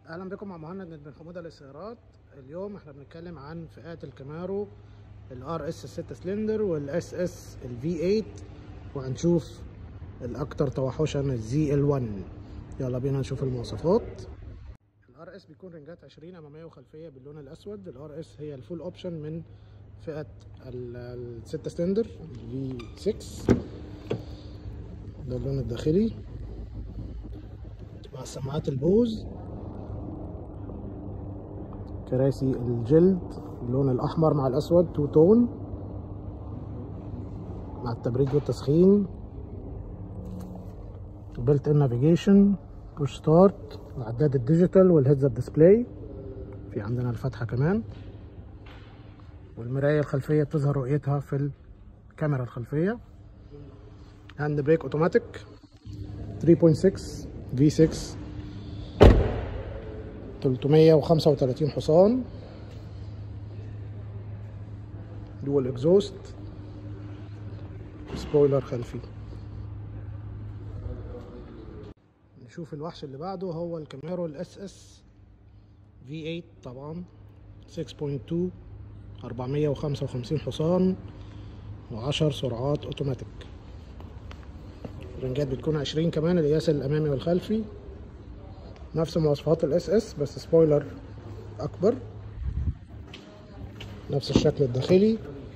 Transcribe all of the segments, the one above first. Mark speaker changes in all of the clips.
Speaker 1: اهلا بكم مع مهند بن حموده للسيارات اليوم احنا بنتكلم عن فئات الكامارو الار اس 6 سلندر والاس اس الفي 8 وهنشوف الاكثر توحشا الزي ال 1 يلا بينا نشوف المواصفات الار اس بيكون رنجات 20 اماميه وخلفيه باللون الاسود الار اس هي الفول اوبشن من فئه ال 6 سلندر الفي 6 ده اللون الداخلي مع سماعات البوز كراسي الجلد اللون الاحمر مع الاسود تو تون مع التبريد والتسخين بيلت ان نافيجيشن بوش ستارت العداد الديجيتال والهيدز اب ديسبلاي في عندنا الفتحه كمان والمرايه الخلفيه بتظهر رؤيتها في الكاميرا الخلفيه هاند بريك اوتوماتيك 3.6 في 6 335 حصان دول اكزوست سبويلر خلفي نشوف الوحش اللي بعده هو الكاميرو الاس اس في 8 طبعا 6.2 455 حصان و10 سرعات اوتوماتيك الرنجات بتكون 20 كمان القياس الامامي والخلفي نفس مواصفات الاس اس بس سبويلر اكبر نفس الشكل الداخلي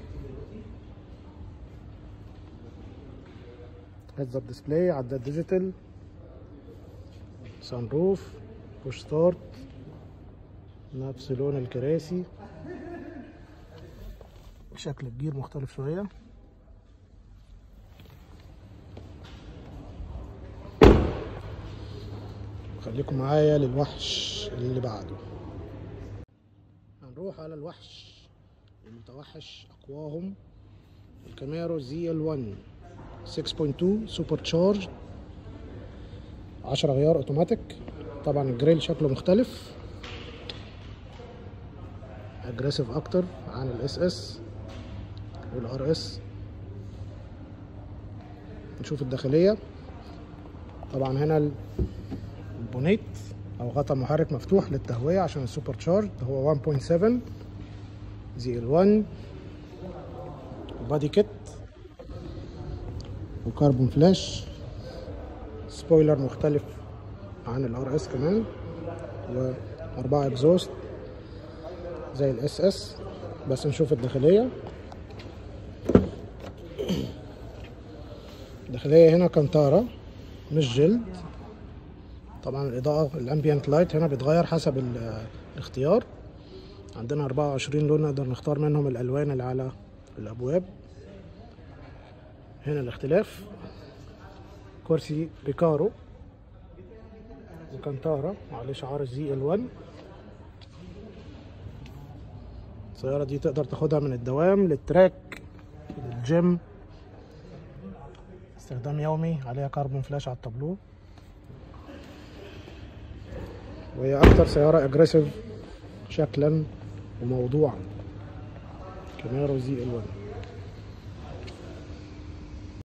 Speaker 1: هيدز اب ديسبلاي عداد ديجيتال سان روف بوش ستارت نفس لون الكراسي شكل الجير مختلف شويه خليكم معايا للوحش اللي بعده هنروح على الوحش المتوحش اقواهم الكاميرو زي ال 1 6.2 سوبر تشارج 10 غيار اوتوماتيك طبعا الجريل شكله مختلف اجريسيف اكتر عن الاس اس والار اس نشوف الداخليه طبعا هنا البونيت او غطا محرك مفتوح للتهويه عشان السوبر تشارج هو 1.7 زي ال 1 بادي كيت وكربون فلاش سبويلر مختلف عن الار اس كمان واربعة اكزوست زي الاس اس بس نشوف الداخليه الداخليه هنا كنتارة مش جلد طبعا الاضاءه الامبيانت لايت هنا بيتغير حسب الاختيار عندنا 24 لون نقدر نختار منهم الالوان اللي على الابواب هنا الاختلاف كرسي ريكارو وكانتارا عليه شعار الزي ال 1 السيارة دي تقدر تاخدها من الدوام للتراك للجيم استخدام يومي عليها كربون فلاش على التابلو وهي اكتر سيارة اجريسيف شكلا وموضوعا كاميرو زي ال 1